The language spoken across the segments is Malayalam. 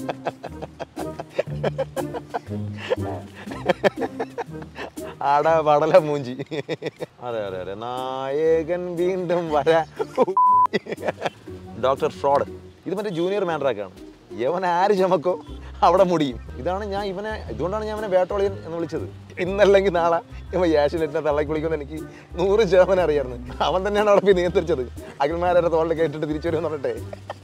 ആട പടല മൂഞ്ചി അതെ അതെ അതെ നായകൻ വീണ്ടും വരാ ഡോക്ടർ ഫ്രോഡ് ഇത് മറ്റേ ജൂനിയർ മാൻഡ്രാക്കാണ് യവൻ ആര് ചമക്കോ അവിടെ മുടിയും ഇതാണ് ഞാൻ ഇവനെ ഇതുകൊണ്ടാണ് ഞാൻ അവനെ വേട്ടോളിയൻ എന്ന് വിളിച്ചത് ഇന്നല്ലെങ്കിൽ നാളെ ഇവൻ യാഷിനെറ്റിനെ തള്ളക്കി വിളിക്കുമെന്ന് എനിക്ക് നൂറ് ശതമാനം അറിയായിരുന്നു അവൻ തന്നെയാണ് അവിടെ പോയി നിയന്ത്രിച്ചത് അഖിൽമാരെ തോളിൽ കേട്ടിട്ട് തിരിച്ചു വരുമെന്ന് പറഞ്ഞിട്ടേ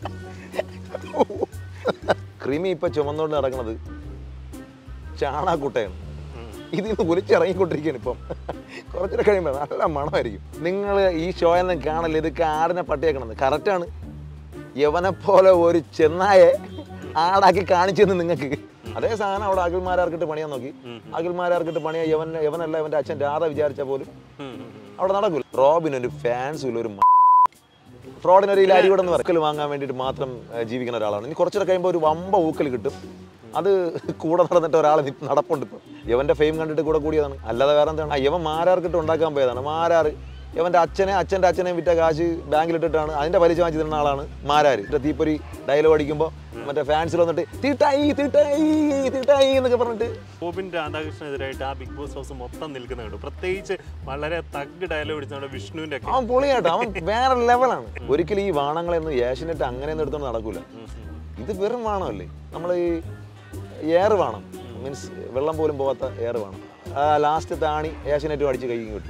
ക്രിമി ഇപ്പൊ ചുമന്നുകൊണ്ട് നടക്കുന്നത് ചാണാക്കുട്ടയാണ് ഇതിൽ നിന്ന് ഒലിച്ചിറങ്ങിക്കൊണ്ടിരിക്കുകയാണ് ഇപ്പം കുറച്ചുകൂടെ കഴിയുമ്പോൾ നല്ല മണമായിരിക്കും നിങ്ങൾ ഈ ഷോ ഒന്നും കാണില്ല ഇത് കാടിനെ പട്ടിയാക്കണമെന്ന് കറക്റ്റാണ് യവനെ പോലെ ഒരു ചെന്നായെ ആടാക്കി കാണിച്ചെന്ന് നിങ്ങൾക്ക് അതേ സാധനം അവിടെ അഖിൽമാരാർക്കിട്ട് പണിയാൻ നോക്കി അഖിൽമാരാർക്കിട്ട് പണിയാൻ യവൻ യവനല്ല ഇവന്റെ അച്ഛൻ രാധ വിചാരിച്ച പോലും അവിടെ നടക്കൂല റോബിനൊരു ഫാൻസും ഇല്ല ഒരു മ- ഫ്രോഡിനൊരു ഇലാരി കൂടെ വർക്കൽ വാങ്ങാൻ വേണ്ടിയിട്ട് മാത്രം ഏഹ്, ജീവിക്കുന്ന ഒരാളാണ് ഇനി കുറച്ചുകൂടെ കഴിയുമ്പോൾ ഒരു വമ്പ ഊക്കൽ കിട്ടും അത് കൂടെ നടന്നിട്ട് ഒരാൾ നടപ്പുണ്ട് ഇപ്പം യവന്റെ ഫെയിം കണ്ടിട്ട് കൂടെ കൂടിയതാണ് അല്ലാതെ വേറെ എന്താണ് ആ, യവൻ മാരാർക്കിട്ട് ഉണ്ടാക്കാൻ പോയതാണ് മാരാറ് യവന്റെ അച്ഛനെ അച്ഛൻ്റെ അച്ഛനെ വിറ്റ കാശ് ബാങ്കിലിട്ടിട്ടാണ് അതിന്റെ പലിശ വാങ്ങിച്ചു തരുന്ന ആളാണ് മാരാര് മറ്റേ തീപ്പൊരി ഡയലോഗ് അടിക്കുമ്പോൾ മറ്റേ ഫാൻസിൽ വന്നിട്ട് തീട്ടായി തീട്ടായി തീട്ടായി എന്നൊക്കെ പറഞ്ഞിട്ട് ഗോപിൻ രാധാകൃഷ്ണനെതിരായിട്ട് ആ ബിഗ് ബോസ് ഹൗസ് മൊത്തം നിൽക്കുന്ന കണ്ടു പ്രത്യേകിച്ച് വളരെ തഗ് ഡയലോഗ് അടിച്ചാണ് വിഷ്ണുവിന്റെ ഒക്കെ അവൻ പൊളിയാട്ടോ അവൻ വേറെ ലെവലാണ് ഒരിക്കലും ഈ വാണങ്ങളെന്ന് ഏഷ്യനെറ്റ് അങ്ങനെയൊന്നും എടുത്തോണ്ട് നടക്കൂല ഇത് വെറും വാണമല്ലേ നമ്മൾ ഈ എയർ വേണം മീൻസ് വെള്ളം പോലും പോകാത്ത എയർ വേണം ആ ലാസ്റ്റ് താണി ഏഷ്യനെറ്റും അടിച്ച് കൈ കിട്ടും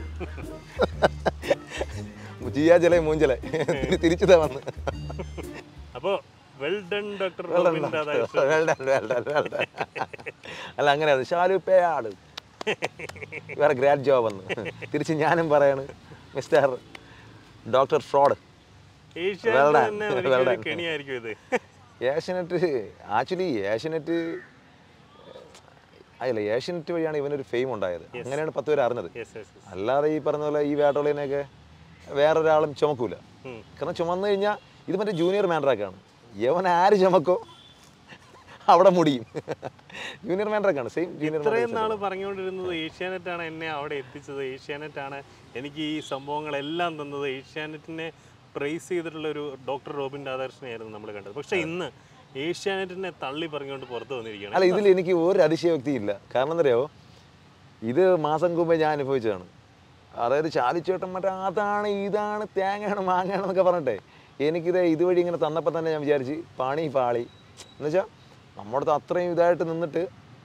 ജിയാ ജല മൂഞ്ചല തിരിച്ചതാ വന്ന് അപ്പോ well done doctor Gopin Radhakrishnan Well done, well done, well done. അല്ല അങ്ങനെയാണ് ഷാലു പേയാട് വേറെ ഗ്രാറ്റ് ജോബ് വന്ന് തിരിച്ച് ഞാനും പറയാണ് mister doctor fraud Asia Well done, തന്നെ well ഒരിക്കലും done. കെണിയായിരിക്കും ഇത് ഏഷ്യനെറ്റ് ആക്ച്വലി ഏഷ്യനെറ്റ് അല്ല ഏഷ്യനെറ്റ് വഴിയാണ് ഇവനൊരു ഫെയിം ഉണ്ടായത് അങ്ങനെയാണ് പത്ത് പേര് അറിഞ്ഞത് യെസ് യെസ് യെസ് അല്ലാതെ ഈ പറഞ്ഞ പോലെ ഈ വേട്ടോളിനെയൊക്കെ വേറൊരാളും ചുമക്കൂല ഉം. കാരണം ചുമന്നു കഴിഞ്ഞാൽ ഇത് മറ്റേ ജൂനിയർ മാൻഡ്രാക്കാണ് യവൻ ആര് ചുമക്കോ അവിടെ മുടിയും ജൂനിയർ മാൻഡ്രാക്കാണ് സെയിം ജൂനിയർ ഇത്രയും നാൾ പറഞ്ഞുകൊണ്ടിരുന്നത് ഏഷ്യാനെറ്റ് ആണ് എന്നെ അവിടെ എത്തിച്ചത് ഏഷ്യാനെറ്റ് ആണ് എനിക്ക് ഈ സംഭവങ്ങളെല്ലാം തന്നത് ഏഷ്യാനെറ്റിനെ പ്രൈസ് ചെയ്തിട്ടുള്ള ഒരു ഡോക്ടർ റോബിൻ രാധാകൃഷ്ണനായിരുന്നു നമ്മൾ കണ്ടത് പക്ഷെ ഇന്ന് ഏഷ്യാനെറ്റിനെ തള്ളി പറഞ്ഞുകൊണ്ട് പുറത്ത് വന്നിരിക്കുകയാണ് അല്ല ഇതിൽ എനിക്ക് ഒരു അതിശയോക്തി ഇല്ല കാരണം എന്തറിയോ ഇത് മാസം മുമ്പേ ഞാൻ അനുഭവിച്ചതാണ് അതായത് ചാലിച്ചേട്ടൻ മറ്റേ അതാണ് ഇതാണ് തേങ്ങയാണ് മാങ്ങയാണ് എന്നൊക്കെ പറഞ്ഞിട്ടെ എനിക്കിത് ഇതുവഴി ഇങ്ങനെ തന്നപ്പോൾ തന്നെ ഞാൻ വിചാരിച്ച് പണി പാളി എന്നുവെച്ചാൽ നമ്മുടെ അടുത്ത് അത്രയും ഇതായിട്ട് നിന്നിട്ട്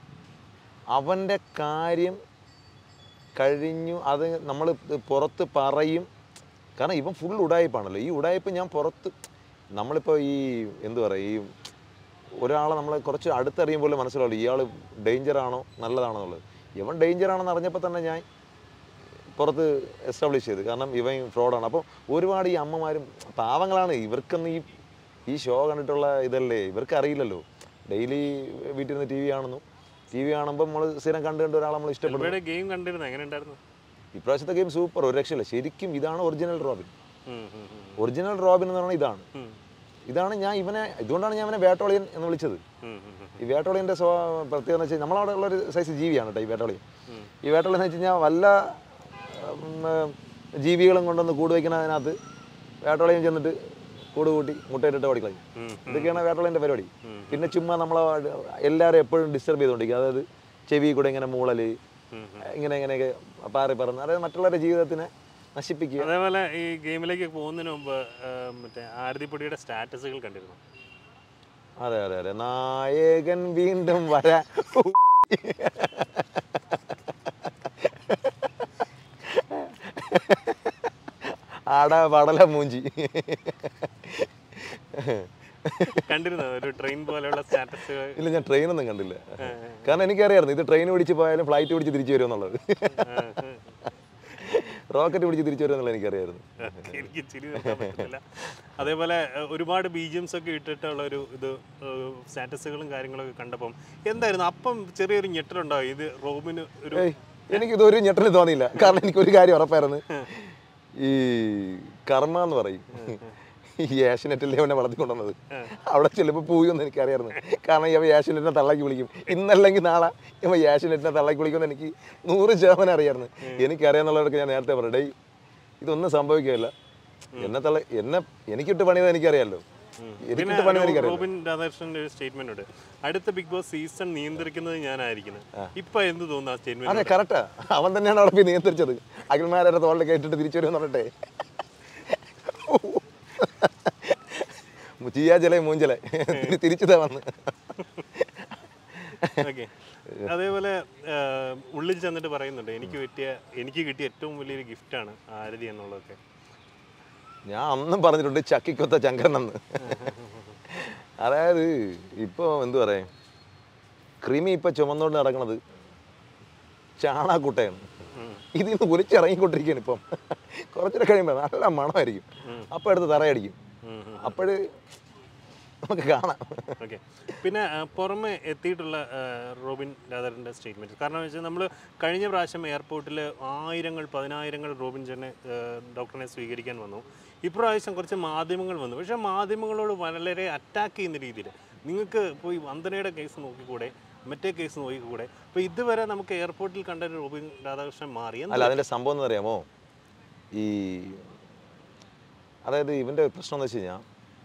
അവൻ്റെ കാര്യം കഴിഞ്ഞു അത് നമ്മൾ പുറത്ത് പറയും കാരണം ഇവൻ ഫുൾ ഉടായ്പാണല്ലോ ഈ ഉടായ്പ് ഞാൻ പുറത്ത് നമ്മളിപ്പോൾ ഈ എന്തു പറയുക ഈ ഒരാളെ നമ്മളെ കുറച്ച് അടുത്തറിയുമ്പോൾ മനസ്സിലാവുള്ളൂ ഇയാൾ ഡേഞ്ചർ ആണോ നല്ലതാണോ എന്നുള്ളത് ഇവൻ ഡേഞ്ചർ ആണെന്ന് അറിഞ്ഞപ്പോൾ തന്നെ ഞാൻ പുറത്ത് എസ്റ്റാബ്ലിഷ് ചെയ്ത് കാരണം ഇവൻ ഫ്രോഡാണ് അപ്പോൾ ഒരുപാട് ഈ അമ്മമാരും പാവങ്ങളാണ് ഇവർക്കൊന്നും ഈ ഈ ഷോ കണ്ടിട്ടുള്ള ഇതല്ലേ ഇവർക്ക് അറിയില്ലല്ലോ ഡെയിലി വീട്ടിൽ നിന്ന് ടി വി കാണുന്നു ടി വി കാണുമ്പോൾ നമ്മൾ സ്ഥിരം കണ്ട് കണ്ട് ഒരാളെ നമ്മൾ ഇഷ്ടപ്പെടുന്നു ഇവിടെ ഗെയിം കണ്ടിരുന്നു എങ്ങനെ ഉണ്ടായിരുന്നു ഇപ്രാവശ്യത്തെ ഗെയിം സൂപ്പർ ഒരു രക്ഷയില്ല ശരിക്കും ഇതാണ് ഒറിജിനൽ റോബിൻ ഉം, ഉം, ഉം, ഒറിജിനൽ റോബിൻ എന്ന് പറഞ്ഞാൽ ഇതാണ് ഉം, ഇതാണ് ഞാൻ ഇവനെ ഇതുകൊണ്ടാണ് ഞാൻ ഇവനെ വേട്ടോളിയൻ എന്ന് വിളിച്ചത് ഉം, ഉം, ഉം. ഈ വേട്ടോളിയൻ്റെ സ്വ പ്രത്യേകത എന്ന് വെച്ചാൽ നമ്മളവിടെ ഉള്ള ഒരു സൈസ് ജീവിയാണ് കേട്ടോ ഈ വേട്ടോളി ഉം. ഈ വേട്ടോളി എന്ന് വെച്ച് കഴിഞ്ഞാൽ വല്ല ഉം, ജീവികളും കൊണ്ടൊന്ന് കൂട് വയ്ക്കുന്നതിനകത്ത് വേട്ടോളിയും ചെന്നിട്ട് കൂട് കൂട്ടി മുട്ടയിട്ടിട്ട് ഓടിക്കളയും ഉം, ഇതൊക്കെയാണ് വേട്ടോളിൻ്റെ പരിപാടി പിന്നെ ചുമ്മാ നമ്മളെ എല്ലാവരും എപ്പോഴും ഡിസ്റ്റർബ് ചെയ്തുകൊണ്ടിരിക്കും അതായത് ചെവി കൂടെ ഇങ്ങനെ മൂളല് ഉം, ഇങ്ങനെ ഇങ്ങനെയൊക്കെ പാറി പറന്ന് അതായത് മറ്റുള്ളവരുടെ ജീവിതത്തിനെ നശിപ്പിക്കുക അതേപോലെ ഈ ഗെയിമിലേക്ക് പോകുന്നതിന് മുമ്പ് ആ, മറ്റേ ആരതിപ്പൊടിയുടെ സ്റ്റാറ്റസുകൾ കണ്ടിരുന്നു അതെ അതെ അതെ നായകൻ വീണ്ടും വരാ ആട പടല മൂഞ്ചി കണ്ടിരുന്നു ഒരു ട്രെയിൻ പോലെയുള്ള സ്റ്റാറ്റസുകൾ ഇല്ല ഞാൻ ട്രെയിനൊന്നും കണ്ടില്ല കാരണം എനിക്കറിയായിരുന്നു ഇത് ട്രെയിൻ പിടിച്ച് പോയാലും ഫ്ലൈറ്റ് പിടിച്ച് തിരിച്ചു വരും എന്നുള്ളത് റോക്കറ്റ് പിടിച്ച് തിരിച്ചു വരും എന്നുള്ളത് എനിക്കറിയായിരുന്നു എനിക്ക് ചിരി നിർത്താൻ പറ്റുന്നില്ല അതേപോലെ ഏഹ്, ഒരുപാട് ബീജിയംസ് ഒക്കെ ഇട്ടിട്ടുള്ള ഒരു ഇത് സ്റ്റാറ്റസുകളും കാര്യങ്ങളൊക്കെ കണ്ടപ്പം എന്തായിരുന്നു അപ്പം ചെറിയൊരു ഞെട്ടലുണ്ടാവും ഇത് റോബിന് ഒരു ഏയ് എനിക്കിതൊരു ഞെട്ടൽ തോന്നിയില്ല കാരണം എനിക്കൊരു കാര്യം ഉറപ്പായിരുന്നു ഈ കർമ്മ എന്ന് പറയും ഈ ഏഷ്യനെറ്റല്ലേ അവനെ വളർത്തിക്കൊണ്ടുവന്നത് അവിടെ ചെല്ലുമ്പോൾ പൂയൊന്നും എനിക്കറിയായിരുന്നു കാരണം ഇവ ഏഷ്യനെറ്റിനെ തള്ളക്കി വിളിക്കും ഇന്നല്ലെങ്കിൽ നാളെ ഇവ ഏഷ്യനെറ്റിനെ തള്ളക്കി വിളിക്കുമെന്ന് എനിക്ക് നൂറ് ശതമാനം അറിയായിരുന്നു എനിക്കറിയാന്നുള്ളവർക്ക് ഞാൻ നേരത്തെ പറഞ്ഞു ഡേയ് ഇതൊന്നും സംഭവിക്കുകയില്ല എന്നെ തള്ള എന്നെ എനിക്കിട്ട് പണിയത് എനിക്കറിയാമല്ലോ പിന്നെ എനിക്കിട്ട് പണി ഒരു എനിക്കറിയാം റോബിൻ രാധാകൃഷ്ണന്റെ ഒരു സ്റ്റേറ്റ്മെന്റ് ഉണ്ട് അടുത്ത ബിഗ് ബോസ് സീസൺ നിയന്ത്രിക്കുന്നത് ഞാനായിരിക്കുന്നത് ഇപ്പൊ എന്ത് തോന്നുന്നു ആ സ്റ്റേറ്റ്മെന്റ് അതെ കറക്റ്റാ അവൻ തന്നെയാണ് അവിടെ പോയി നിയന്ത്രിച്ചത് അഖിൽമാരെ തോളിൽ കയറ്റിട്ട് തിരിച്ചു വരുമെന്ന് പറഞ്ഞിട്ടേ ചിയാ ജല മൂഞ്ചല തിരിച്ചതാ വന്ന് ഓക്കെ അതേപോലെ ആ, ഉള്ളിൽ ചെന്നിട്ട് പറയുന്നുണ്ട് എനിക്ക് പറ്റിയ എനിക്ക് കിട്ടിയ ഏറ്റവും വലിയൊരു ഗിഫ്റ്റാണ് ആരതി എന്നുള്ളതൊക്കെ ഞാൻ അന്നും പറഞ്ഞിട്ടുണ്ട് ചക്കിക്കൊത്ത ചങ്കരനെന്ന് അതായത് ഇപ്പോൾ എന്തു പറയാ ക്രിമി ഇപ്പൊ ചുമന്നുകൊണ്ട് നടക്കണത് ചാണാക്കുട്ടയാണ് ഇതിൽ നിന്ന് ഒലിച്ചിറങ്ങിക്കൊണ്ടിരിക്കുകയാണ് ഇപ്പം കുറച്ചുകൂടെ കഴിയുമ്പോൾ നല്ല മണമായിരിക്കും അപ്പം എടുത്ത് തറയടിക്കും അപ്പോഴ് നമുക്ക് കാണാം ഓക്കെ പിന്നെ ആ, പുറമെ എത്തിയിട്ടുള്ള ആ, റോബിൻ രാധാകൃഷ്ണൻ്റെ സ്റ്റേറ്റ്മെൻറ്റ് കാരണം എന്ന് വെച്ചാൽ നമ്മൾ കഴിഞ്ഞ പ്രാവശ്യം എയർപോർട്ടിൽ ആയിരങ്ങൾ പതിനായിരങ്ങൾ റോബിൻ ജനെ ആ, ഡോക്ടറിനെ സ്വീകരിക്കാൻ വന്നു ഇപ്രാവശ്യം കുറച്ച് മാധ്യമങ്ങൾ വന്നു പക്ഷേ മാധ്യമങ്ങളോട് വളരെ അറ്റാക്ക് ചെയ്യുന്ന രീതിയിൽ നിങ്ങൾക്ക് പോയി വന്ദനയുടെ കേസ് നോക്കിക്കൂടെ മറ്റേ കേസ് നോക്കിക്കൂടെ അപ്പോൾ ഇതുവരെ നമുക്ക് എയർപോർട്ടിൽ കണ്ട ഒരു റോബിൻ രാധാകൃഷ്ണൻ മാറി എന്ത് അല്ല അതിൻ്റെ സംഭവം എന്ന് അറിയാമോ ഈ അതായത് ഇവൻ്റെ പ്രശ്നം എന്ന് വെച്ച് കഴിഞ്ഞാൽ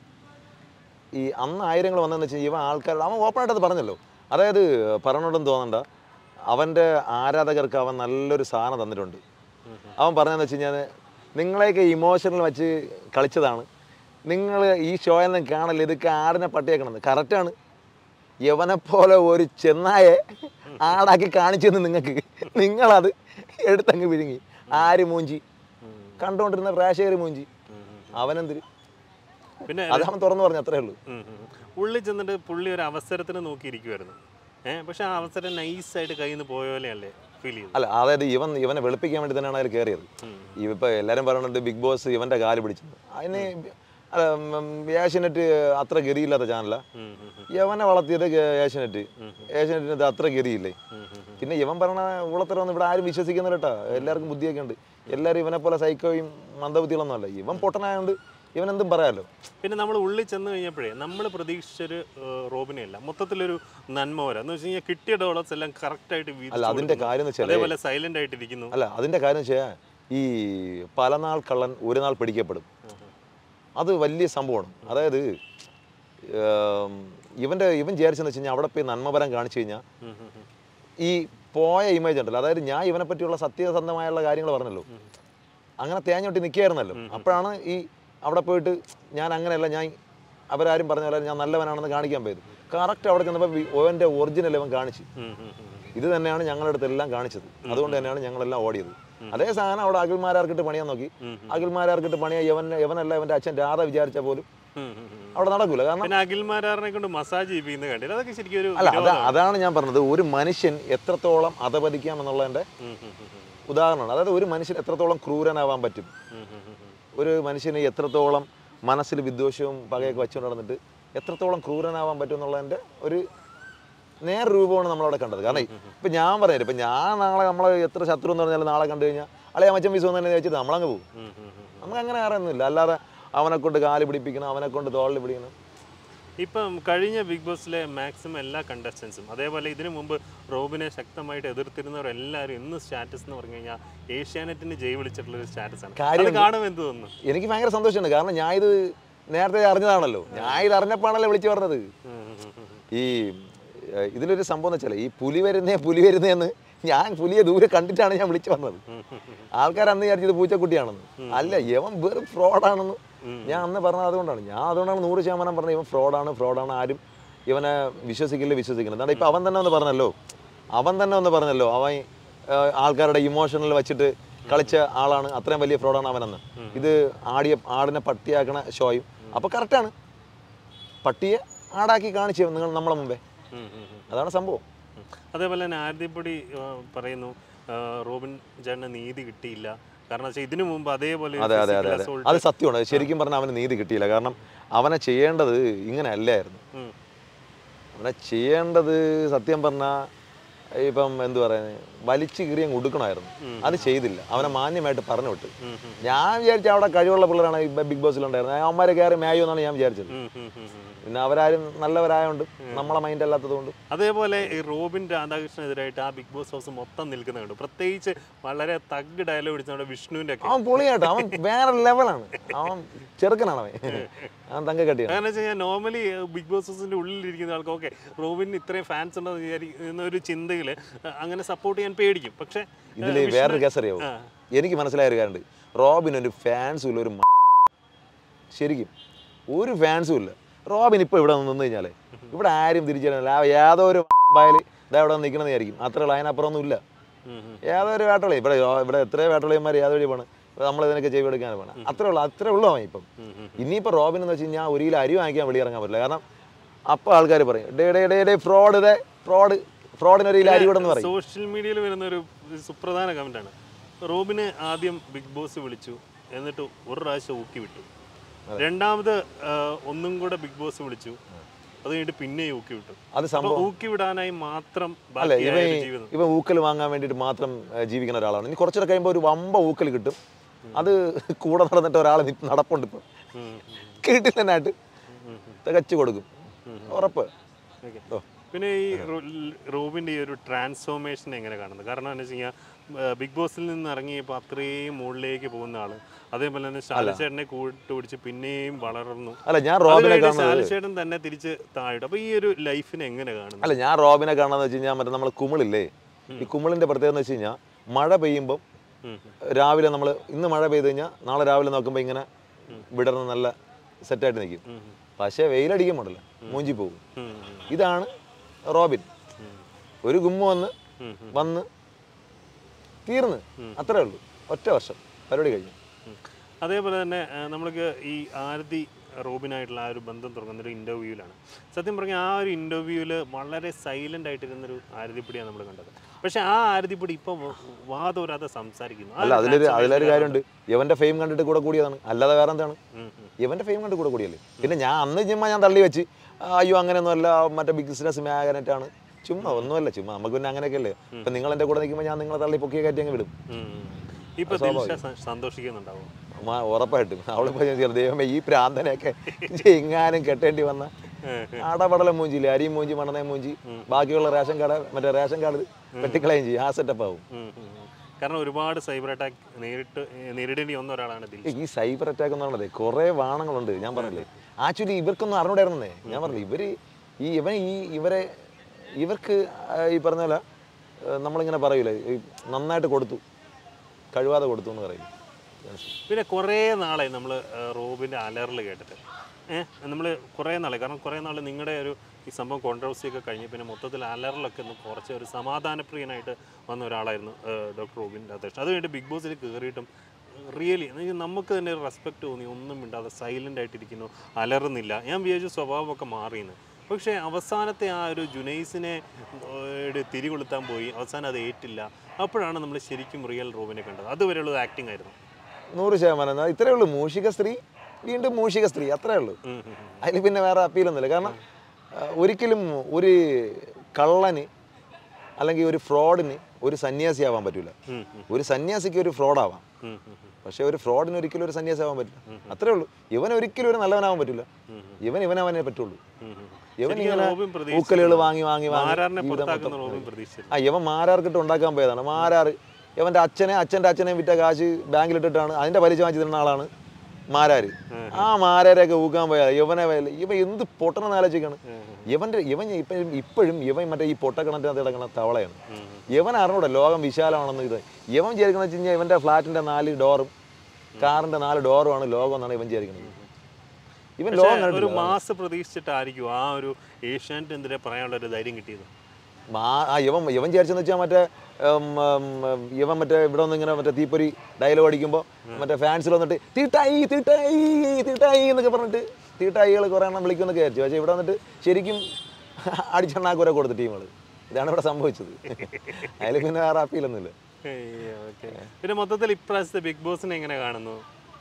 ഈ അന്ന് ആയിരങ്ങൾ വന്നതെന്ന് വെച്ച് കഴിഞ്ഞാൽ ഇവൻ ആൾക്കാർ അവൻ ഓപ്പണായിട്ട് അത് പറഞ്ഞല്ലോ അതായത് പറഞ്ഞോണ്ടെന്ന് തോന്നണ്ട അവൻ്റെ ആരാധകർക്ക് അവൻ നല്ലൊരു സാധനം തന്നിട്ടുണ്ട് അവൻ പറഞ്ഞതെന്ന് വെച്ച് കഴിഞ്ഞാൽ നിങ്ങളെയൊക്കെ ഇമോഷണൽ വെച്ച് കളിച്ചതാണ് നിങ്ങൾ ഈ ഷോയൊന്നും കാണില്ല ഇതൊക്കെ ആടിനെ പട്ടിയേക്കണമെന്ന് കറക്റ്റാണ് യവനെപ്പോലെ ഒരു ചെന്നായെ ആടാക്കി കാണിച്ചെന്ന് നിങ്ങൾക്ക് നിങ്ങളത് എടുത്തങ്ങ് വിഴുങ്ങി ആര് മൂഞ്ചി കണ്ടുകൊണ്ടിരുന്ന പ്രേക്ഷകർ മൂഞ്ചി അവനെന്തിരി പിന്നെ അത് അവൻ തുറന്നു പറഞ്ഞു അത്രേ ഉള്ളൂ ഉം ഉം. ഉള്ളിൽ ചെന്നിട്ട് പുള്ളി ഒരു അവസരത്തിന് നോക്കിയിരിക്കുമായിരുന്നു ഏഹ് പക്ഷെ ആ അവസരം നൈസായിട്ട് കയ്യിൽ നിന്ന് പോയ പോലെയല്ലേ ഫീൽ ചെയ്തു അല്ല അതായത് ഇവൻ ഇവനെ വെളുപ്പിക്കാൻ വേണ്ടി തന്നെയാണ് അതിൽ കയറിയത് ഇപ്പൊ എല്ലാരും പറയുന്നുണ്ട് ബിഗ് ബോസ് ഇവന്റെ കാല് പിടിച്ചത് അതിന് അല്ല ഉം, ഏഷ്യനെറ്റ് അത്ര ഗതിയില്ലാത്ത ചാനലാ ഉം ഉം ഉം. യവനെ വളർത്തിയത് ഗ- ഏഷ്യനെറ്റ് ഏഷ്യനെറ്റിന് ഇത് അത്ര ഗതിയില്ലേ ഉം ഉം ഉം. പിന്നെ ഇവൻ പറഞ്ഞ ഊളത്തരൊന്നും ഇവിടെ ആരും വിശ്വസിക്കുന്നില്ല കേട്ടോ എല്ലാവർക്കും ബുദ്ധിയൊക്കെ ഉണ്ട് എല്ലാവരും ഇവനെ പോലെ സൈക്കോയും മന്ദബുദ്ധികളൊന്നും അല്ല ഇവൻ പൊട്ടനായോണ്ട് ഇവൻ എന്തും പറയാലോ പിന്നെ നമ്മൾ ഉള്ളിൽ ചെന്ന് കഴിഞ്ഞപ്പോഴേ നമ്മൾ പ്രതീക്ഷിച്ചൊരു ഏഹ്, റോബിനെ അല്ല മൊത്തത്തിലൊരു നന്മ വരാം എന്ന് വെച്ച് കഴിഞ്ഞാൽ കിട്ടിയ ഡോളേഴ്സ് എല്ലാം കറക്റ്റ് ആയിട്ട് വീതിച്ച് അല്ല അതിന്റെ കൊടുക്കുന്നു. കാര്യം എന്ന് വെച്ചാൽ അതേപോലെ സൈലന്റ് ആയിട്ടിരിക്കുന്നു അല്ല അതിന്റെ കാര്യം വെച്ചാൽ ഈ പല നാൾ കള്ളൻ ഒരു നാൾ പിടിക്കപ്പെടും അത് വലിയ സംഭവമാണ് അതായത് ഏം, ഇവന്റെ ഇവൻ വിചാരിച്ചെന്ന് വെച്ച് കഴിഞ്ഞാൽ അവിടെ പോയി നന്മപരം കാണിച്ചു കഴിഞ്ഞാൽ ഉം ഉം ഉം. ഈ പോയ ഇമേജ് ഉണ്ടല്ലോ അതായത് ഞാൻ ഇവനെ പറ്റിയുള്ള സത്യസന്ധമായുള്ള കാര്യങ്ങൾ പറഞ്ഞല്ലോ അങ്ങനെ തേഞ്ഞൊട്ടി നിൽക്കുകയായിരുന്നല്ലോ അപ്പോഴാണ് ഈ അവിടെ പോയിട്ട് ഞാൻ അങ്ങനെയല്ല ഞാൻ അവരാരും പറഞ്ഞ പോലെ ഞാൻ നല്ലവനാണെന്ന് കാണിക്കാൻ പോയത് കറക്റ്റ് അവിടെ ചെന്നപ്പോൾ ഓവൻ്റെ ഒറിജിനൽ ഇവൻ കാണിച്ചു ഉം ഉം ഉം. ഇത് തന്നെയാണ് ഞങ്ങളുടെ അടുത്ത് എല്ലാം കാണിച്ചത് അതുകൊണ്ട് തന്നെയാണ് ഞങ്ങളെല്ലാം ഓടിയത് അതേ സാധനം അവിടെ അഖിൽമാരാർക്കിട്ട് പണിയാൻ നോക്കി അഖിൽമാരാർക്കിട്ട് പണിയാൻ യവൻ യവനല്ല ഇവൻ്റെ അച്ഛൻ രാധ വിചാരിച്ച പോലും ഉം ഉം ഉം. അവിടെ നടക്കൂല കാരണം പിന്നെ അഖിൽമാരാറിനെ കൊണ്ട് മസാജ് ചെയ്യിപ്പിക്കുന്ന കണ്ടില്ല അതൊക്കെ ശരിക്കും ഒരു അല്ല അതാ വിരോധമാണ്. അതാണ് ഞാൻ പറഞ്ഞത് ഒരു മനുഷ്യൻ എത്രത്തോളം അധപതിക്കാം എന്നുള്ളതിൻ്റെ ഉം ഉം ഉം ഉം. ഉദാഹരണമാണ് അതായത് ഒരു മനുഷ്യൻ എത്രത്തോളം ക്രൂരനാവാൻ പറ്റും ഉം ഉം ഉം ഉം. ഒരു മനുഷ്യന് എത്രത്തോളം മനസ്സിൽ വിദ്വേഷവും പകയൊക്കെ വെച്ചുകൊണ്ട് നടന്നിട്ട് എത്രത്തോളം ക്രൂരനാവാൻ പറ്റും എന്നുള്ളതിൻ്റെ ഒരു നേർ രൂപമാണ് നമ്മളവിടെ കണ്ടത് കാരണം ഇപ്പം ഞാൻ പറഞ്ഞത് ഇപ്പം ഞാൻ നാളെ നമ്മളെ എത്ര ശത്രു എന്ന് പറഞ്ഞാലും നാളെ കണ്ടു കഴിഞ്ഞാൽ അളെ അമ്മച്ചൻ വിസു തന്നെ വെച്ചിട്ട് നമ്മളങ്ങ് പോകും ഉം ഉം ഉം. നമുക്ക് അങ്ങനെ അറിയുന്നില്ല അല്ലാതെ അവനെ കൊണ്ട് കാല് പിടിപ്പിക്കണം അവനെ കൊണ്ട് തോളിൽ പിടിക്കണം ഇപ്പം കഴിഞ്ഞ ബിഗ് ബോസിലെ മാക്സിമം എല്ലാ കണ്ടസ്റ്റൻസും അതേപോലെ ഇതിനു മുമ്പ് റോബിനെ ശക്തമായിട്ട് എതിർത്തിരുന്നവരെല്ലാവരും ഇന്ന് സ്റ്റാറ്റസ് എന്ന് പറഞ്ഞു കഴിഞ്ഞാൽ ഏഷ്യാനെറ്റിന് ജയ് വിളിച്ചിട്ടുള്ള ഒരു സ്റ്റാറ്റസ് ആണ് കാര്യം അത് കാണുമ്പോൾ എന്ത് തോന്നുന്നു എനിക്ക് ഭയങ്കര സന്തോഷമുണ്ട് കാരണം ഞാൻ ഇത് നേരത്തെ അറിഞ്ഞതാണല്ലോ ഞാൻ ഇത് അറിഞ്ഞപ്പോഴാണല്ലോ വിളിച്ചു പറഞ്ഞത് ഉം ഉം ഉം ഉം. ഈ ഏഹ്, ഇതിലൊരു സംഭവം എന്ന് വെച്ചാൽ ഈ പുലി വരുന്നേ പുലി വരുന്നേന്ന് ഞാൻ പുലിയെ ദൂരെ കണ്ടിട്ടാണ് ഞാൻ വിളിച്ചു വന്നത് ആൾക്കാർ അന്ന് വിചാരിച്ചത് പൂച്ചക്കുട്ടിയാണെന്ന് അല്ല ഇവൻ വെറും ഫ്രോഡാണെന്ന് ഞാൻ അന്ന് പറഞ്ഞത് അതുകൊണ്ടാണ് ഞാൻ അതുകൊണ്ടാണ് നൂറ് ശതമാനം പറഞ്ഞത് ഇവൻ ഫ്രോഡാണ് ഫ്രോഡാണ് ആരും ഇവനെ വിശ്വസിക്കില്ല വിശ്വസിക്കില്ല എന്താണ് ഇപ്പം അവൻ തന്നെ ഒന്ന് പറഞ്ഞല്ലോ അവൻ തന്നെ ഒന്ന് പറഞ്ഞല്ലോ അവൻ ഏഹ്, ആൾക്കാരുടെ ഇമോഷണൽ വെച്ചിട്ട് കളിച്ച ആളാണ് അത്രയും വലിയ ഫ്രോഡാണ് അവനെന്ന് ഇത് ആടിയ ആടിനെ പട്ടിയാക്കണ ഷോയും അപ്പോൾ കറക്റ്റാണ് പട്ടിയെ ആടാക്കി കാണിച്ചു നിങ്ങൾ നമ്മളെ മുമ്പേ ഉം ഉം ഉം. അതാണ് സംഭവം ഉം. അതേപോലെ തന്നെ ആരതിപ്പൊടി ആ, പറയുന്നു ആ, റോബിൻ ചേട്ടന് നീതി കിട്ടിയില്ല കാരണം വെച്ചാൽ ഇതിനു മുമ്പ് അതേപോലെ ഒരു അതെ അതെ അതെ physical അതെ assault- അത് സത്യമാണ് ശരിക്കും പറഞ്ഞാൽ അവന് നീതി കിട്ടിയില്ല കാരണം അവനെ ചെയ്യേണ്ടത് ഇങ്ങനെ അല്ലായിരുന്നു ഉം. അവനെ ചെയ്യേണ്ടത് സത്യം പറഞ്ഞാൽ ഇപ്പം എന്തു പറയുന്നത് വലിച്ചു കീറിയും കൊടുക്കണമായിരുന്നു അത് ചെയ്തില്ല അവനെ മാന്യമായിട്ട് പറഞ്ഞു വിട്ടു ഉം ഉം. ഞാൻ വിചാരിച്ച അവിടെ കഴിവുള്ള പിള്ളേരാണ് ഈ ബിഗ് ബോസിലുണ്ടായിരുന്നത് അവന്മാരെ കയറി മേയോ എന്നാണ് ഞാൻ വിചാരിച്ചത് ഉം ഉം ഉം ഉം. പിന്നെ അവരാരും നല്ലവരായതുകൊണ്ട് നമ്മളെ മൈൻഡ് അല്ലാത്തതുകൊണ്ട് അതേപോലെ ഈ റോബിൻ രാധാകൃഷ്ണനെതിരായിട്ട് ആ ബിഗ് ബോസ് ഹൗസ് മൊത്തം നിൽക്കുന്ന കണ്ടു പ്രത്യേകിച്ച് വളരെ തഗ് ഡയലോഗ് അടിച്ച നമ്മുടെ വിഷ്ണുവിന്റെ ഒക്കെ അവൻ പൊളിയാട്ടോ അവൻ വേറെ ലെവലാണ് അവൻ ചെറുക്കനാണ് അവൻ ഞാൻ തങ്ക കട്ടിയാണ് കാരണം വെച്ച് കഴിഞ്ഞാൽ നോർമലി ബിഗ് ബോസിന്റെ ഉള്ളിലിരിക്കുന്ന ആൾക്ക് ഓക്കെ റോബിന് ഇത്രയും ഫാൻസ് ഉണ്ടെന്ന് വിചാരിക്കുന്ന ഒരു ചിന്തയിൽ അങ്ങനെ സപ്പോർട്ട് ചെയ്യാൻ പേടിക്കും പക്ഷെ ഇതിൽ വേറൊരു കേസ് അറിയാവോ ആ. എനിക്ക് മനസ്സിലായ ഒരു കാര്യമുണ്ട് റോബിൻ ഒരു ഫാൻസും ഇല്ല ഒരു മ- ശരിക്കും ഒരു ഫാൻസും ഇല്ല റോബിൻ ഇപ്പോൾ ഇവിടെ നിന്ന് കഴിഞ്ഞാലേ ഇവിടെ ആരും തിരിച്ചറിയില്ല ആ ഏതോ ഒരു ബായൽ ഇതാ ഇവിടെ നിൽക്കണമെന്ന് വിചാരിക്കും അത്രയുള്ള അതിനപ്പുറം ഒന്നും ഇല്ല ഏതോ ഒരു വേട്ടളി ഇവിടെ ഇവിടെ എത്രയോ വേട്ടളിയന്മാർ ഏതോ വഴി പോണ് നമ്മൾ ഇതിനൊക്കെ ചെയ്ത് എടുക്കാൻ പോകണം അത്രേ ഉള്ളൂ അത്രേ ഉള്ളൂ അവൻ ഇപ്പം ഇനിയിപ്പോൾ റോബിൻ എന്ന് വെച്ച് കഴിഞ്ഞാൽ ഒരു കിലോ അരി വാങ്ങിക്കാൻ വെളിയിറങ്ങാൻ പറ്റില്ല കാരണം അപ്പോൾ ആൾക്കാർ പറയും day day day day fraud ഇതേ ഫ്രോഡ് ഫ്രോഡിന് ഒരു കിലോ അരി കൂടെ എന്ന് പറയും സോഷ്യൽ മീഡിയയിൽ വരുന്ന ഒരു സുപ്രധാന കമന്റാണ് റോബിന് ആദ്യം ബിഗ് ബോസ് വിളിച്ചു എന്നിട്ട് ഒരു പ്രാവശ്യം ഊക്കി വിട്ടു രണ്ടാമത് ആ, ഒന്നും കൂടെ ബിഗ് ബോസ് വിളിച്ചു അത് കഴിഞ്ഞിട്ട് പിന്നെ ഊക്കി വിട്ടു അത് അപ്പൊ സംഭവം ഊക്കി വിടാനായി മാത്രം അല്ല ബാക്കിയായ ഇവൻ ഒരു ജീവിതം ഇവൻ ഊക്കൽ വാങ്ങാൻ വേണ്ടിയിട്ട് മാത്രം ഏഹ്, ജീവിക്കുന്ന ഒരാളാണ് ഇനി കുറച്ചുകൂടെ കഴിയുമ്പോൾ ഒരു വമ്പ ഊക്കൽ കിട്ടും അത് കൂടെ നടന്നിട്ട് ഒരാൾ നടപ്പുണ്ട് ഇപ്പം ഉം, കിട്ടില്ലെന്നായിട്ട് തികച്ചു കൊടുക്കും ഉറപ്പ് Okay. ഓ. പിന്നെ ഈ റോ- റോബിന്റെ ഈ ഒരു ട്രാൻസ്ഫോർമേഷൻ എങ്ങനെ കാണുന്നത് കാരണം എന്ന് വെച്ച് കഴിഞ്ഞാൽ ബിഗ് ബോസിൽ നിന്ന് ഇറങ്ങിയപ്പോൾ അത്രയും മുകളിലേക്ക് പോകുന്ന ആള് അതേപോലെ തന്നെ ശാലിച്ചേട്ടനെ കൂട്ടുപിടിച്ച് പിന്നെയും വളർന്നു അല്ല ഞാൻ റോബിനെ അത് കഴിഞ്ഞ് കാണുന്നത് ശാലിച്ചേട്ടൻ തന്നെ തിരിച്ച് താഴെ അപ്പൊ ഈ ഒരു ലൈഫിനെ എങ്ങനെ കാണുന്നു അല്ല ഞാൻ റോബിനെ കാണാന്ന് വെച്ച് കഴിഞ്ഞാൽ മറ്റേ നമ്മളെ കുമിളില്ലേ ഈ കുമിളിന്റെ പ്രത്യേകത എന്ന് വെച്ച് കഴിഞ്ഞാൽ മഴ പെയ്യുമ്പം ഉം, രാവിലെ നമ്മൾ ഇന്ന് മഴ പെയ്ത് കഴിഞ്ഞാൽ നാളെ രാവിലെ നോക്കുമ്പോൾ ഇങ്ങനെ വിടർന്ന് നല്ല സെറ്റായിട്ട് നിൽക്കും ഉം, പക്ഷേ വെയിലടിക്കുമ്പോണ്ടല്ലോ മൂഞ്ചി പോകും ഉം, ഇതാണ് റോബിൻ ഉം, ഒരു ഗുമ്മ വന്ന് ഉം, ഉം, വന്ന് തീർന്ന് അത്രേ ഉള്ളൂ ഒറ്റ വർഷം പരിപാടി കഴിഞ്ഞു ഉം. അതേപോലെ തന്നെ ആ, നമ്മൾക്ക് ഈ ആരതി റോബിനായിട്ടുള്ള ആ ഒരു ബന്ധം തുടങ്ങുന്ന ഒരു ഇന്റർവ്യൂവിലാണ് സത്യം പറഞ്ഞാൽ ആ ഒരു ഇന്റർവ്യൂവിൽ വളരെ സൈലന്റ് ആയിട്ടിരുന്നൊരു ആരതിപ്പൊടിയാണ് നമ്മൾ കണ്ടത് പക്ഷെ ആ ആരതിപ്പൊടി ഇപ്പൊ വാതോരാതെ സംസാരിക്കുന്നു ആ അല്ല ഒരു അതിലൊരു transformation അതിലൊരു കാര്യമുണ്ട് ഇവന്റെ ഫെയിം കണ്ടിട്ട് കൂടെ കൂടിയതാണ് അല്ലാതെ വേറെ എന്താണ് ഉം, ഉം. ഇവന്റെ ഫെയിം കണ്ട് കൂടെ കൂടിയല്ലേ പിന്നെ ഞാൻ അന്ന് ചുമ്മാ ഞാൻ തള്ളി വെച്ച് ആ, അയ്യോ അങ്ങനെയൊന്നും അല്ല മറ്റേ ബിസിനസ് മാഗ്നറ്റാണ് ചുമ്മാ ഒന്നുമല്ല ചുമ്മാ നമുക്ക് പിന്നെ അങ്ങനെയൊക്കെ അല്ലേ ഇപ്പൊ നിങ്ങൾ എന്റെ കൂടെ നിൽക്കുമ്പോൾ ഞാൻ നിങ്ങളെ തള്ളി പൊക്കിയ കയറ്റി അങ്ങ് വിടും ഉം, ഉം. ഇപ്പൊ ദിൽഷ സ- സന്തോഷിക്കുന്നുണ്ടാവും ഉമ്മ ഉറപ്പായിട്ടും അവളിപ്പോ ഞാൻ ചെയ്തു ദൈവമേ ഈ പ്രാന്തനെയൊക്കെ എങ്ങാനും കെട്ടേണ്ടി വന്ന അടപടലം മൂഞ്ചില്ലേ അരിയും മൂഞ്ചി മണനയും മൂഞ്ചി ബാക്കിയുള്ള റേഷൻ കാർഡ് മറ്റേ റേഷൻ കാർഡ് വെട്ടിക്കളയും ചെയ്യും ആ സെറ്റപ്പ് ആവും ഉം, ഉം, ഉം. കാരണം ഒരുപാട് സൈബർ അറ്റാക്ക് നേരിട്ട് ഏ, നേരിടേണ്ടി വന്ന ഒരാളാണ് ദിൽഷ ഈ സൈബർ അറ്റാക്ക് എന്ന് പറഞ്ഞത് കുറേ വാണങ്ങളുണ്ട് ഞാൻ പറഞ്ഞില്ലേ ആക്ച്വലി ഇവർക്കൊന്നും അറിഞ്ഞൂടായിരുന്നേ ഞാൻ പറഞ്ഞില്ലേ ഇവര് ഈ ഇവൻ ഈ ഇവരെ ഇവർക്ക് ആ, ഈ പറഞ്ഞ പോലെ ആ, നമ്മളിങ്ങനെ പറയൂലേ ഈ നന്നായിട്ട് കൊടുത്തു കഴിവാതെ കൊടുത്തു എന്ന് പറയും പിന്നെ കുറേ നാളായി നമ്മൾ റോബിൻ്റെ അലറിൽ കേട്ടിട്ട് ഏഹ് നമ്മൾ കുറേ നാളായി കാരണം കുറേ നാൾ നിങ്ങളുടെ ഒരു ഈ സംഭവം കോൺട്രവേഴ്സി ഒക്കെ കഴിഞ്ഞ് പിന്നെ മൊത്തത്തിൽ അലറിലൊക്കെ ഒന്ന് കുറച്ച് ഒരു സമാധാനപ്രിയനായിട്ട് വന്ന ഒരാളായിരുന്നു ഡോക്ടർ റോബിൻ രാധാകൃഷ്ണൻ അത് കഴിഞ്ഞിട്ട് ബിഗ് ബോസിൽ കയറിയിട്ടും റിയലി നമുക്ക് തന്നെ ഒരു റെസ്പെക്ട് തോന്നി ഒന്നും മിണ്ടാതെ സൈലൻ്റ് ആയിട്ടിരിക്കുന്നു അലറുന്നില്ല ഞാൻ വിചാരിച്ചു സ്വഭാവമൊക്കെ മാറിയെന്ന് പക്ഷേ അവസാനത്തെ ആ ഒരു ജുനൈസിനെ ഏഹ്, തിരികൊളുത്താൻ പോയി അവസാനം അത് ഏറ്റില്ല അപ്പോഴാണ് നമ്മൾ ശരിക്കും റിയൽ റോബിനെ കണ്ടത് അതുവരെയുള്ളത് ആക്ടിംഗ് ആയിരുന്നു നൂറ് ശതമാനം എന്നാ ഇത്രയേ ഉള്ളൂ മൂഷിക സ്ത്രീ വീണ്ടും മൂഷിക സ്ത്രീ അത്രേ ഉള്ളൂ ഉം, ഉം, ഉം. അതിൽ പിന്നെ വേറെ അപ്പീലൊന്നുമില്ല കാരണം ആ, ഒരിക്കലും ഒരു കള്ളന് അല്ലെങ്കിൽ ഒരു ഫ്രോഡിന് ഒരു സന്യാസി ആവാൻ പറ്റൂല ഉം, ഉം, ഒരു സന്യാസിക്ക് ഒരു ഫ്രോഡാവാം ഉം, ഉം, ഉം. പക്ഷെ ഒരു ഫ്രോഡിന് ഒരിക്കലും ഒരു സന്യാസി ആവാൻ പറ്റില്ല അത്രേ ഉള്ളൂ ഇവൻ ഒരിക്കലും ഒരു നല്ലവനാവാൻ പറ്റില്ല ഉം, ഇവൻ ഇവനവനെ പറ്റുള്ളൂ ഉം, ഉം. ഇവൻ ശരിക്കും ഇങ്ങനെ റോബിൻ പ്രതീക്ഷിച്ചില്ല. പൂക്കലുകൾ വാങ്ങി വാങ്ങി വാങ്ങി മാരാറിനെ ജീവിതം പുറത്താക്കുന്ന മൊത്തം റോബിൻ പ്രതീക്ഷിച്ചില്ല ആ ഇവൻ മാരാർക്കിട്ട് ഉണ്ടാക്കാൻ പോയതാണ് മാരാറ് ഇവന്റെ അച്ഛനെ അച്ഛൻ്റെ അച്ഛനെ വിറ്റ കാശ് ബാങ്കിലിട്ടിട്ടാണ് അതിന്റെ പലിശ വാങ്ങിച്ചു തരുന്ന ആളാണ് മാരാര് ആ മാരാരെയൊക്കെ ഊക്കാൻ പോയാൽ ഇവനെ വയല- ഇവൻ എന്ത് പൊട്ടണെന്ന് ആലോചിക്കാണ് ഇവന്റെ ഇവൻ ഇപ്പം ഇപ്പോഴും ഇവൻ മറ്റേ ഈ പൊട്ടക്കിണറ്റിനകത്ത് കിടക്കുന്ന തവളയാണ് ഉം, ഇവൻ അറിഞ്ഞൂടെ ലോകം വിശാലമാണെന്ന് ഇത് ഇവൻ വിചാരിക്കുന്നത് വെച്ച് കഴിഞ്ഞാൽ ഇവന്റെ ഫ്ലാറ്റിന്റെ നാല് ഡോറും കാറിന്റെ നാല് ഡോറുമാണ് ലോകം എന്നാണ് ഇവൻ വിചാരിക്കുന്നത് ഇവൻ ലോകം പക്ഷേ ഒരു കണ്ടിട്ടില്ല മാസ് പ്രതീക്ഷിച്ചിട്ടായിരിക്കും ആ ഒരു ഏഷ്യാനെറ്റിനെതിരെ പറയാനുള്ള ഒരു ധൈര്യം കിട്ടിയത് മാ- ആ ഇവൻ ഇവൻ വിചാരിച്ചെന്ന് വെച്ചാൽ മറ്റേ ഉം, ഉം, ഇവൻ മറ്റേ ഇവിടെ വന്ന് ഇങ്ങനെ മറ്റേ തീപ്പൊരി ഡയലോഗ് അടിക്കുമ്പോൾ മറ്റേ ഫാൻസിൽ വന്നിട്ട് തീട്ടായി തീട്ടായി തീട്ടായി എന്നൊക്കെ പറഞ്ഞിട്ട് തീട്ടായികൾ കുറേ എണ്ണം വിളിക്കുമെന്നൊക്കെ വിചാരിച്ചു പക്ഷേ ഇവിടെ വന്നിട്ട് ശരിക്കും അടിച്ചെണ്ണാക്കുര കൊടുത്ത് ടീമുകൾ ഇതാണ് ഇവിടെ സംഭവിച്ചത് അതിൽ പിന്നെ വേറെ അപ്പീലൊന്നുമില്ല ഏയ്, okay. പിന്നെ മൊത്തത്തിൽ ഇപ്രാവശ്യത്തെ ബിഗ് ബോസിനെ എങ്ങനെ കാണുന്നു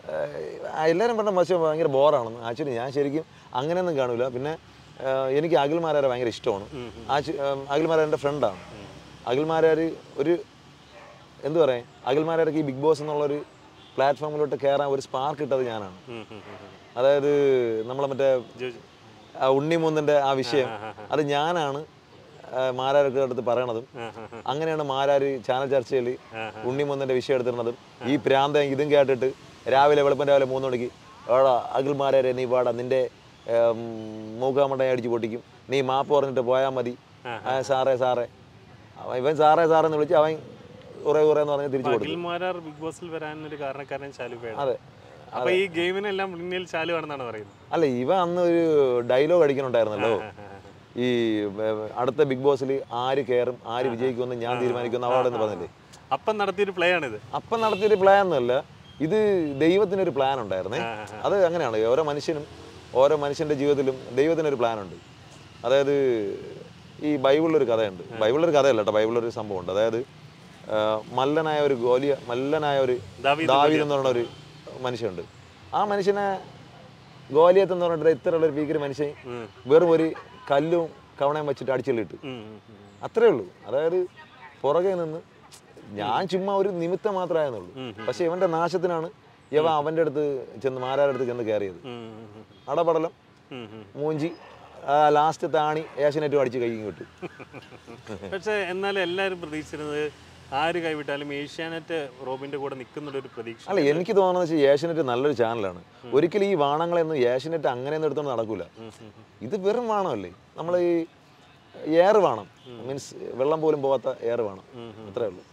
ഏഹ് എല്ലാവരും പറഞ്ഞ പക്ഷേ ഭയങ്കര ബോറാണെന്ന് ആക്ച്വലി ഞാൻ ശരിക്കും അങ്ങനെയൊന്നും കാണൂല പിന്നെ ഏഹ് എനിക്ക് അഖിൽമാരെ ഭയങ്കര ഇഷ്ടമാണ് ആക്ച്വ- ഏഹ് അഖിൽമാരെ എൻ്റെ ഫ്രണ്ടാണ് അഖിൽമാരാർ ഒരു എന്ത് പറയാം അഖിൽമാരാർക്ക് ഈ ബിഗ് ബോസ് എന്നുള്ളൊരു പ്ലാറ്റ്ഫോമിലോട്ട് കയറാൻ ഒരു സ്പാർക്ക് ഇട്ടത് ഞാനാണ് ഉം, ഉം, ഉം, ഉം. അതായത് നമ്മളെ മറ്റേ ജോജി ആ ഉണ്ണിമൂന്നിൻ്റെ ആ വിഷയം അത് ഞാനാണ് മാരാർക്ക് അടുത്ത് പറയണതും ആ, ആ, ആ. അങ്ങനെയാണ് മാരാര് ചാനൽ ചർച്ചയിൽ ഉണ്ണിമൂന്നിൻ്റെ വിഷയം എടുത്തിരുന്നതും ഈ പ്രാന്ത ഇതും കേട്ടിട്ട് രാവിലെ വെളുപ്പം രാവിലെ മൂന്ന് മണിക്ക് എടാ അഖിൽമാരെ നീ പാടാ നിന്റെ ഏം, മൂക്കാമണ്ടയെ അടിച്ച് പൊട്ടിക്കും നീ മാപ്പ് പറഞ്ഞിട്ട് പോയാൽ മതി ആ, സാറേ സാറേ അവൻ ഇവൻ സാറേ സാറേ എന്ന് വിളിച്ച് അവൻ കുറേ കുറേ എന്ന് പറഞ്ഞ് തിരിച്ചു കൊടുക്കും അഖിൽമാരാർ ബിഗ് ബോസിൽ വരാനൊരു കാരണക്കാരൻ ശാലുവയാണ് അതെ അപ്പൊ ഈ ഗെയിമിനെല്ലാം മുന്നിൽ ശാലു ആണെന്നാണ് പറയുന്നത് അല്ല ഇവ അന്ന് ഒരു ഡയലോഗ് അടിക്കണുണ്ടായിരുന്നല്ലോ ഈ ഏ, അടുത്ത ബിഗ് ബോസിൽ ആര് കയറും ആര് വിജയിക്കുമെന്ന് ഞാൻ തീരുമാനിക്കുന്ന അവാർഡ് എന്ന് പറഞ്ഞില്ലേ അപ്പം നടത്തിയൊരു പ്ലേ ആണിത് അപ്പം നടത്തിയൊരു പ്ലാൻ ഒന്നുമല്ല ഇത് ദൈവത്തിനൊരു പ്ലാൻ ഉണ്ടായിരുന്നേ ആ, ആ, അത് അങ്ങനെയാണ് ഓരോ മനുഷ്യനും ഓരോ മനുഷ്യൻ്റെ ജീവിതത്തിലും ദൈവത്തിനൊരു പ്ലാൻ ഉണ്ട് അതായത് ഈ ബൈബിളിലൊരു കഥയുണ്ട് ബൈബിളിലൊരു കഥയല്ല കേട്ടോ ബൈബിളിലൊരു സംഭവമുണ്ട് അതായത് ആ, മല്ലനായ ഒരു ഗോലിയ മല്ലനായ ഒരു ദാവീദ് ദാവീദ് എന്ന് പറയുന്ന ഒരു മനുഷ്യനുണ്ട് ആ മനുഷ്യനെ ഗോലിയത്ത് എന്ന് പറഞ്ഞിട്ട് ഇത്രയുള്ള ഒരു ഭീകര മനുഷ്യൻ ഉം. വെറും ഒരു കല്ലും കവണയും വെച്ചിട്ട് അടിച്ചുള്ളിട്ട് ഉം, ഉം, ഉം. അത്രേ ഉള്ളൂ അതായത് പുറകെ നിന്ന് ഞാൻ ചുമ്മാ ഒരു നിമിത്തം മാത്രമായെന്നുള്ളൂ ഉം, പക്ഷെ ഇവന്റെ നാശത്തിനാണ് ഇവ അവന്റെ അടുത്ത് ചെന്ന് മാരാരുടെ അടുത്ത് ചെന്ന് കയറിയത് ഉം, ഉം, അടപടലം ഉം, ഉം. മൂഞ്ചി ലാസ്റ്റ് താണി ഏഷ്യനെറ്റും അടിച്ച് കൈ കിട്ടു പക്ഷെ എന്നാലും എല്ലാവരും പ്രതീക്ഷിച്ചിരുന്നത് ആര് കൈവിട്ടാലും ഏഷ്യാനെറ്റ് റോബിന്റെ കൂടെ നിൽക്കുന്നുള്ള ഒരു പ്രതീക്ഷ അല്ല എനിക്ക് തോന്നുന്നത് വെച്ചാൽ ഏഷ്യനെറ്റ് നല്ലൊരു ചാനലാണ് ഒരിക്കലും ഈ വാണങ്ങളെയൊന്നും ഏഷ്യനെറ്റ് അങ്ങനെയൊന്നും എടുത്തോണ്ട് നടക്കൂല ഉം, ഉം, ഉം. ഇത് വെറും വാണമല്ലേ നമ്മൾ ഈ എയർ വേണം മീൻസ് വെള്ളം പോലും പോകാത്ത എയർ വേണം ഉം, ഉം. അത്രേ ഉള്ളൂ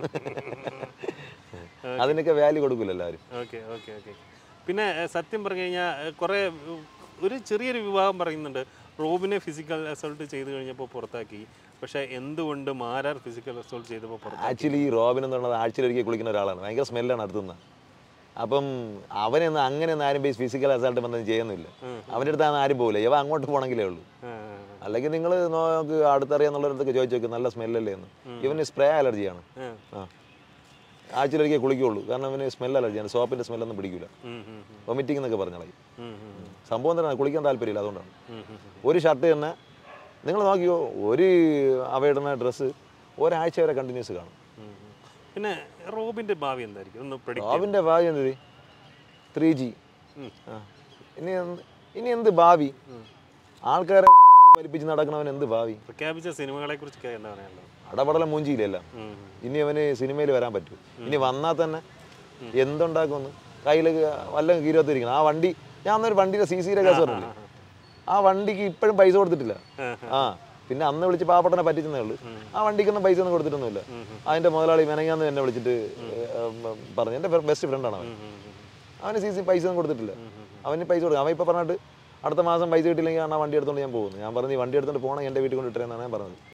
അതിനൊക്കെ വാല്യൂ കൊടുക്കില്ല എല്ലാവരും ഓക്കെ ഓക്കെ ഓക്കെ പിന്നെ ഏഹ്, സത്യം പറഞ്ഞു കഴിഞ്ഞാൽ കുറേ ഉം, ഒരു ചെറിയൊരു വിഭാഗം പറയുന്നുണ്ട് റോബിനെ ഫിസിക്കൽ അസോൾട്ട് ചെയ്ത് കഴിഞ്ഞപ്പോൾ പുറത്താക്കി പക്ഷേ എന്തുകൊണ്ട് മാരാർ ഫിസിക്കൽ അസോൾട്ട് ചെയ്തപ്പോൾ പുറത്താക്കി ആക്ച്വലി ഈ റോബിൻ എന്ന് പറയുന്നത് ആഴ്ചയിലൊരിക്കൽ കുളിക്കുന്ന ഒരാളാണ് ഭയങ്കര സ്മെല്ലാണ് അടുത്തുനിന്ന് അപ്പം അവനൊന്നും അങ്ങനെ ഒന്നും ആരും ബേസ് ഫിസിക്കൽ അസാൾട്ട് ബന്ധം ചെയ്യുന്നില്ല ഉം. അവൻ്റെ അടുത്താണ് ആരും പോകില്ല ഇവ അങ്ങോട്ട് പോകണമെങ്കിലേ ഉള്ളൂ ആ, അല്ലെങ്കിൽ നിങ്ങൾ നോക്ക് അടുത്തറിയാന്നുള്ളവരടുത്തൊക്കെ ചോദിച്ചു നോക്ക് നല്ല സ്മെല്ലല്ലേ എന്ന് ഇവന് സ്പ്രേ അലർജിയാണ് ആ, ആ. ആ ആഴ്ചയിലൊരിക്കൽ കുളിക്കുള്ളൂ കാരണം അവന് സ്മെൽ അലർജിയാണ് സോപ്പിൻ്റെ സ്മെല്ലൊന്നും പിടിക്കില്ല ഉം, ഉം, ഉം, വൊമിറ്റിംഗ് എന്നൊക്കെ പറഞ്ഞാൽ ഉം, ഉം, സംഭവം തന്നെയാണ് കുളിക്കാൻ താല്പര്യമില്ല അതുകൊണ്ടാണ് ഉം, ഉം, ഉം. ഒരു ഷർട്ട് തന്നെ നിങ്ങൾ നോക്കിയോ ഒരു അവയിടുന്ന ഡ്രസ്സ് ഒരാഴ്ച വരെ കണ്ടിന്യൂസ് കാണും ഉം, ഉം. പിന്നെ റോബിന്റെ ഭാവി എന്തായിരിക്കും ഒന്ന് പ്രഡിക്റ്റ് റോബിൻ്റെ ഭാവി എന്ത് ത്രീ ജി ഉം. ഇനി എന്ത് ഇനി എന്ത് ഭാവി ഉം. ആൾക്കാരെ വലിപ്പിച്ച് നടക്കണവൻ എന്ത് ഭാവി പ്രഖ്യാപിച്ച സിനിമകളെ കുറിച്ചൊക്കെ എന്താ പറയാനുള്ളത് അടപടലം മൂഞ്ചിയില്ലല്ല ഉം, ഇനി അവന് സിനിമയിൽ വരാൻ പറ്റും ഇനി വന്നാൽ തന്നെ എന്തുണ്ടാക്കുമെന്ന് കയ്യിൽ വല്ല കീരത്തിരിക്കണം ആ വണ്ടി ഞാൻ അന്നൊരു വണ്ടിയുടെ സി സിയുടെ കേസ് പറഞ്ഞില്ലേ ആ വണ്ടിക്ക് ഇപ്പോഴും പൈസ കൊടുത്തിട്ടില്ല ആ, ആ പിന്നെ അന്ന് വിളിച്ച് പാവപ്പെട്ടനെ പറ്റിച്ചെന്നേ ഉള്ളൂ ആ വണ്ടിക്കൊന്നും പൈസ ഒന്നും കൊടുത്തിട്ടൊന്നുമില്ല അതിന്റെ മുതലാളി മെനങ്ങാന്ന് എന്നെ വിളിച്ചിട്ട് ഏഹ്, പറഞ്ഞു എൻ്റെ ബെസ്റ്റ് ഫ്രണ്ടാണ് അവൻ ഉം, ഉം, ഉം. അവന് സി സി പൈസ ഒന്നും കൊടുത്തിട്ടില്ല അവന് പൈസ കൊടുക്കും അവൻ ഇപ്പോൾ പറഞ്ഞിട്ട് അടുത്ത മാസം പൈസ കിട്ടില്ലെങ്കിൽ ആ വണ്ടി എടുത്തോണ്ട് ഞാൻ പോകുന്നു ഞാൻ പറഞ്ഞു "നീ വണ്ടി എടുത്തോണ്ട് പോകണം എൻ്റെ വീട്ടിൽ കൊണ്ട് ഇട്ടേന്നാണ് ഞാൻ പറഞ്ഞത്